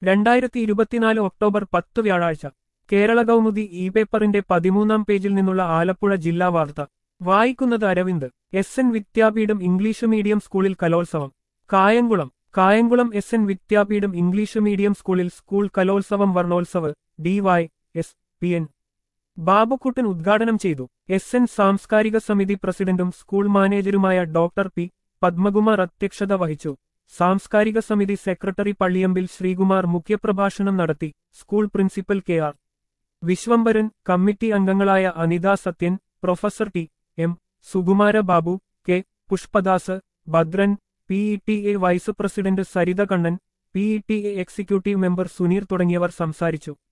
രണ്ടായിരത്തി ഇരുപത്തിനാല് ഒക്ടോബർ പത്ത് വ്യാഴാഴ്ച കേരള കൗമുദി ഇ പേപ്പറിന്റെ പതിമൂന്നാം പേജിൽ നിന്നുള്ള ആലപ്പുഴ ജില്ലാ വാർത്ത വായിക്കുന്നത് Aravind S N Vidyapeetham English medium സ്കൂളിൽ കലോത്സവം Kayamkulam Kayamkulam S N Vidyapeetham English medium സ്കൂളിൽ സ്കൂൾ കലോത്സവം Varnotsav D Y S P N Babukuttan ഉദ്ഘാടനം ചെയ്തു എസ് എൻ സാംസ്കാരിക സമിതി പ്രസിഡന്റും സ്കൂൾ മാനേജരുമായ ഡോക്ടർ പി പത്മകുമാർ അധ്യക്ഷത വഹിച്ചു സാംസ്കാരിക സമിതി സെക്രട്ടറി പള്ളിയമ്പിൽ ശ്രീകുമാർ മുഖ്യപ്രഭാഷണം നടത്തി school principal K R Viswambharan committee അംഗങ്ങളായ Anitha Sathyan professor T M Sukumara Babu K Pushpadas Bhadran P E T A vice president Saritha Kannan P E T A executive member Suneer തുടങ്ങിയവർ സംസാരിച്ചു